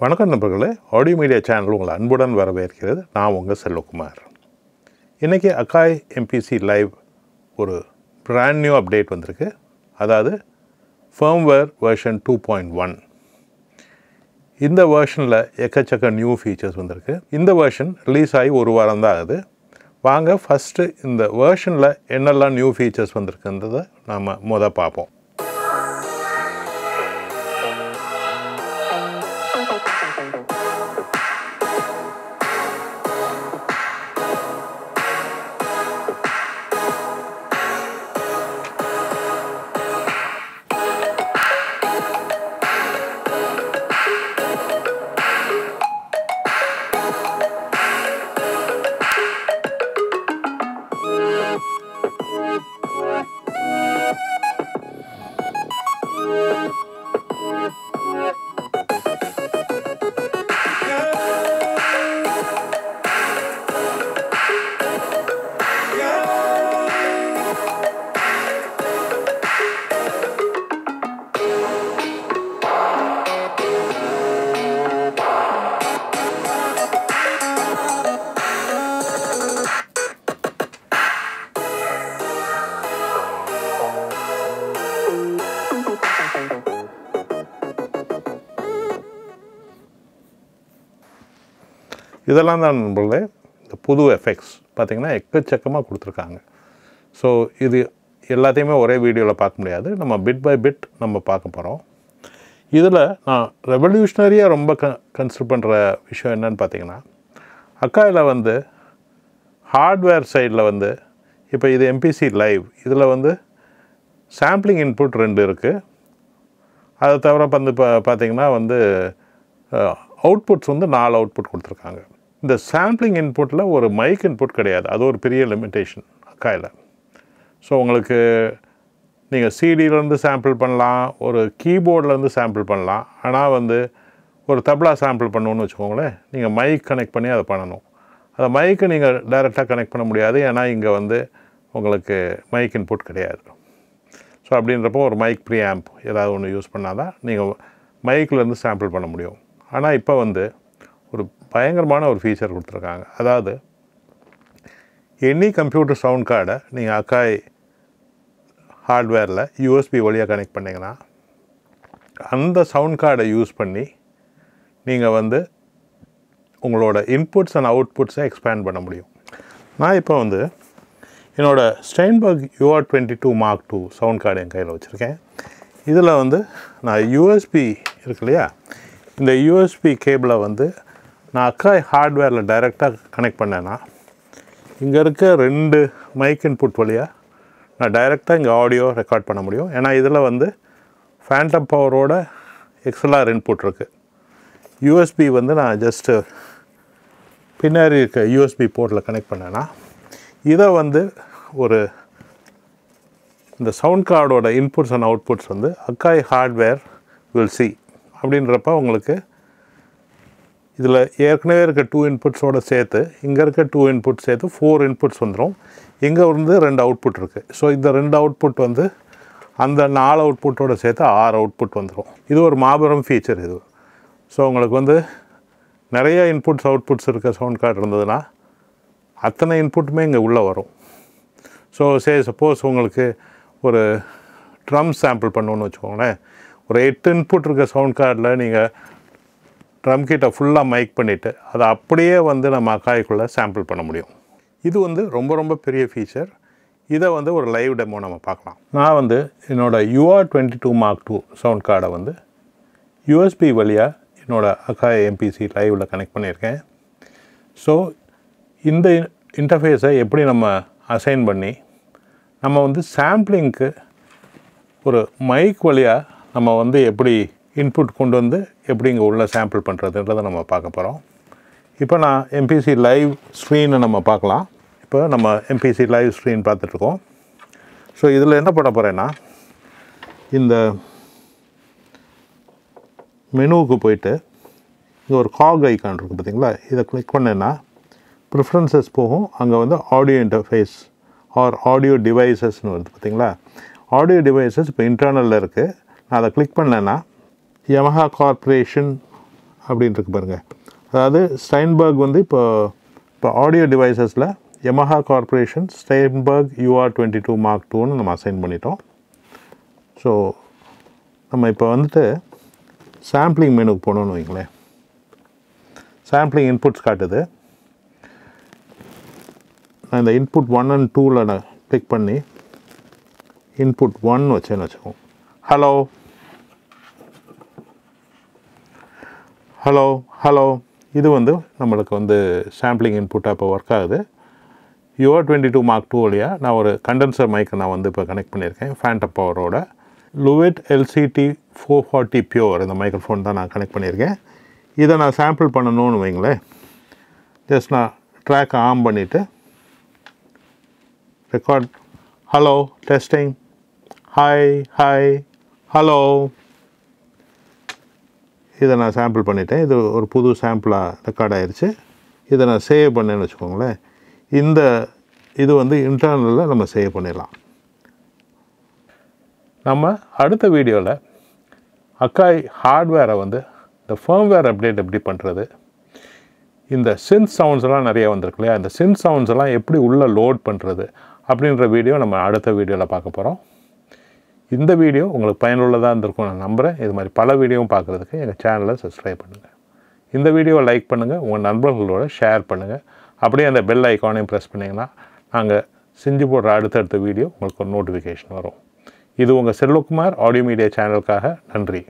வணக்கம் நண்பர்களே audio media channel உங்களை அன்புடன் வரவேற்கிறது நான் உங்கள் செல்வகுமார் இன்றைக்கி அக்காய் எம்பிசி லைவ் ஒரு பிராண்ட் நியூ அப்டேட் வந்திருக்கு அதாவது firmware version two point one இந்த வெர்ஷனில் எக்கச்சக்க நியூ ஃபீச்சர்ஸ் வந்திருக்கு இந்த வெர்ஷன் ரிலீஸ் ஆகி ஒரு வாரம் தான் ஆகுது வாங்க ஃபஸ்ட்டு இந்த வெர்ஷனில் என்னெல்லாம் நியூ ஃபீச்சர்ஸ் வந்திருக்குன்றதை நாம் முத பார்ப்போம் இதெல்லாம் தான் நண்பர்களே இந்த புது எஃபெக்ட்ஸ் பார்த்திங்கன்னா எக்கச்சக்கமாக கொடுத்துருக்காங்க ஸோ இது எல்லாத்தையுமே ஒரே வீடியோவில் பார்க்க முடியாது நம்ம பிட் பை பிட் நம்ம பார்க்க போகிறோம் இதில் நான் ரெவல்யூஷனரியாக ரொம்ப க கன்சிடர் பண்ணுற விஷயம் என்னன்னு பார்த்தீங்கன்னா அக்காயில் வந்து ஹார்ட்வேர் சைடில் வந்து இப்போ இது எம்பிசி லைவ் இதில் வந்து சாம்பிளிங் இன்புட் ரெண்டு இருக்குது அதை தவிர வந்து இப்போ பார்த்தீங்கன்னா வந்து அவுட்புட்ஸ் வந்து நாலு அவுட்புட் கொடுத்துருக்காங்க இந்த சாம்பிளிங் இன்புட்டில் ஒரு மைக் இன்புட் கிடையாது அது ஒரு பெரிய லிமிட்டேஷன் அக்காயில் ஸோ உங்களுக்கு நீங்கள் சிடியிலேருந்து சாம்பிள் பண்ணலாம் ஒரு கீபோர்ட்லேருந்து சாம்பிள் பண்ணலாம் ஆனால் வந்து ஒரு தப்லா சாம்பிள் பண்ணணும்னு வச்சுக்கோங்களேன் நீங்கள் மைக் கனெக்ட் பண்ணி அதை பண்ணணும் அந்த மைக்கை நீங்கள் டைரெக்டாக கனெக்ட் பண்ண முடியாது ஏன்னா இங்கே வந்து உங்களுக்கு மைக் இன்புட் கிடையாது ஸோ அப்படின்றப்போ ஒரு மைக் ப்ரீ ஆம்ப் ஏதாவது ஒன்று யூஸ் பண்ணால் தான் நீங்கள் மைக்லேருந்து சாம்பிள் பண்ண முடியும் ஆனால் இப்போ வந்து ஒரு பயங்கரமான ஒரு ஃபீச்சர் கொடுத்துருக்காங்க அதாவது எனி கம்ப்யூட்டர் சவுண்ட் கார்டை நீங்கள் அக்காய் ஹார்ட்வேரில் யூஎஸ்பி வழியாக கனெக்ட் பண்ணிங்கன்னா அந்த சவுண்ட் கார்டை யூஸ் பண்ணி நீங்கள் வந்து உங்களோட இன்புட்ஸ் அண்ட் அவுட்புட்ஸை எக்ஸ்பேண்ட் பண்ண முடியும் நான் இப்போ வந்து என்னோடய Steinberg UR twenty two mark two sound card என் கையில் வச்சுருக்கேன் இதில் வந்து நான் யூஎஸ்பி இருக்கு இல்லையா இந்த யூஎஸ்பி கேபிளை வந்து நான் அக்காய் ஹார்ட்வேரில் டைரெக்டாக கனெக்ட் பண்ணேன்னா இங்கே இருக்க ரெண்டு மைக் இன்புட் வழியாக நான் டைரெக்டாக இங்கே ஆடியோ ரெக்கார்ட் பண்ண முடியும் ஏன்னா இதில் வந்து ஃபேண்டம் பவரோட எக்ஸ்எல்ஆர் இன்புட் இருக்குது யூஎஸ்பி வந்து நான் ஜஸ்ட்டு பின்னாடி இருக்க யூஎஸ்பி போர்ட்டில் கனெக்ட் பண்ணேன்னா இதை வந்து ஒரு இந்த சவுண்ட் கார்டோட இன்புட்ஸ் அண்ட் அவுட்புட்ஸ் வந்து அக்காய் ஹார்ட்வேர் வில் சி அப்படின்றப்ப உங்களுக்கு இதில் ஏற்கனவே இருக்க டூ இன்புட்ஸோடு சேர்த்து இங்கே இருக்க டூ இன்புட் சேர்த்து ஃபோர் இன்புட்ஸ் வந்துடும் இங்கே வந்து ரெண்டு அவுட்புட் இருக்குது ஸோ இந்த ரெண்டு அவுட்புட் வந்து அந்த நாலு அவுட்புட்டோடு சேர்த்து ஆறு அவுட்புட் வந்துடும் இது ஒரு மாபெரும் ஃபீச்சர் இது ஸோ உங்களுக்கு வந்து நிறைய இன்புட்ஸ் அவுட்புட்ஸ் இருக்க சவுண்ட் கார்டு இருந்ததுன்னா அத்தனை இன்புட்டுமே இங்கே உள்ளே வரும் ஸோ சே சப்போஸ் உங்களுக்கு ஒரு ட்ரம் சாம்பிள் பண்ணணுன்னு வச்சுக்கோங்களேன் ஒரு எட்டு இன்புட் இருக்க சவுண்ட் கார்டில் நீங்கள் ட்ரம் கிட்ட ஃபுல்லாக மைக் பண்ணிவிட்டு அதை அப்படியே வந்து நம்ம அக்காய்க்குள்ளே சாம்பிள் பண்ண முடியும் இது வந்து ரொம்ப ரொம்ப பெரிய ஃபீச்சர் இதை வந்து ஒரு லைவ் டெமோ நம்ம பார்க்கலாம் நான் வந்து என்னோடய UR twenty two mark two sound கார்டை வந்து யூஎஸ்பி வழியாக என்னோடய அக்காய் எம்பிசி லைவில் கனெக்ட் பண்ணியிருக்கேன் ஸோ இந்த இன்டர்ஃபேஸை எப்படி நம்ம அசைன் பண்ணி நம்ம வந்து சாம்பிளிங்க்கு ஒரு மைக் வழியாக நம்ம வந்து எப்படி இன்புட் கொண்டு வந்து எப்படி இங்கே உள்ள சாம்பிள் பண்ணுறதுன்றதை நம்ம பார்க்க போகிறோம் இப்போ நான் எம்பிசி லைவ் ஸ்க்ரீனை நம்ம பார்க்கலாம் இப்போ நம்ம எம்பிசி லைவ் ஸ்க்ரீன் பார்த்துட்ருக்கோம் ஸோ இதில் என்ன பண்ண போகிறேன்னா இந்த மெனுவுக்கு போயிட்டு இங்கே ஒரு காக் ஐக்கான் இருக்குது பார்த்தீங்களா இதை கிளிக் பண்ணேன்னா ப்ரிஃபரன்சஸ் போகும் அங்கே வந்து ஆடியோ இன்டர்ஃபேஸ் ஆர் ஆடியோ டிவைசஸ்னு வருது பார்த்தீங்களா ஆடியோ டிவைசஸ் இப்போ இன்டர்னலில் இருக்குது நான் அதை கிளிக் பண்ணேன்னா யமஹா கார்ப்பரேஷன் அப்படின்னு இருக்கு பாருங்க அதாவது ஸ்டைன்பர்க் வந்து இப்போ இப்போ ஆடியோ டிவைசஸில் Yamaha corporation Steinberg UR twenty two mark டூன்னு நம்ம அசைன் பண்ணிட்டோம் ஸோ நம்ம இப்போ வந்துட்டு சாம்பிளிங் மெனுக்கு போனோம்னு வைங்களேன் சாம்பிளிங் இன்புட்ஸ் காட்டுது நான் இந்த இன்புட் ஒன் அண்ட் டூவில் நான் கிளிக் பண்ணி இன்புட் ஒன் வச்சேன்னு வச்சுக்கோங்க ஹலோ ஹலோ ஹலோ இது வந்து நம்மளுக்கு வந்து சாம்பிளிங் இன்புட்டாக இப்போ ஒர்க் ஆகுது UR twenty two mark two வழியாக நான் ஒரு கண்டென்சர் மைக்கை நான் வந்து இப்போ கனெக்ட் பண்ணியிருக்கேன் ஃபேண்டம் பவரோட Lewitt LCT four forty pure இந்த மைக்ரோஃபோன் தான் நான் கனெக்ட் பண்ணியிருக்கேன் இதை நான் சாம்பிள் பண்ணணும்னு வைங்களேன் ஜஸ்ட் நான் ட்ராக் ஆன் பண்ணிவிட்டு record hello testing hi hi hello இதை நான் சாம்பிள் பண்ணிட்டேன் இது ஒரு புது சாம்பிளாக ரெக்கார்ட் ஆயிருச்சு இதை நான் சேவ் பண்ணேன்னு வச்சுக்கோங்களேன் இந்த இது வந்து இன்டர்னலில் நம்ம சேவ் பண்ணிடலாம் நம்ம அடுத்த வீடியோவில் அக்காய் ஹார்ட்வேரை வந்து இந்த ஃபர்ம்வேர் அப்டேட் எப்படி பண்ணுறது இந்த சின் சவுண்ட்ஸ் எல்லாம் நிறைய வந்திருக்கு இல்லையா இந்த சின் சவுண்ட்ஸ் எல்லாம் எப்படி உள்ளே லோட் பண்ணுறது அப்படின்ற வீடியோ நம்ம அடுத்த வீடியோவில் பார்க்க போகிறோம் இந்த வீடியோ உங்களுக்கு பயனுள்ளதாக இருந்திருக்கும் நான் நம்புகிறேன் இது மாதிரி பல வீடியோவும் பார்க்குறதுக்கு எங்கள் சேனலை சப்ஸ்கிரைப் பண்ணுங்கள் இந்த வீடியோவை லைக் பண்ணுங்கள் உங்கள் நண்பர்களோட ஷேர் பண்ணுங்கள் அப்படியே அந்த பெல் ஐக்கானையும் ப்ரெஸ் பண்ணிங்கன்னா நாங்கள் செஞ்சு போடுற அடுத்தடுத்த வீடியோ உங்களுக்கு ஒரு நோட்டிஃபிகேஷன் வரும் இது உங்கள் செல்வகுமார் ஆடியோ மீடியா சேனலுக்காக நன்றி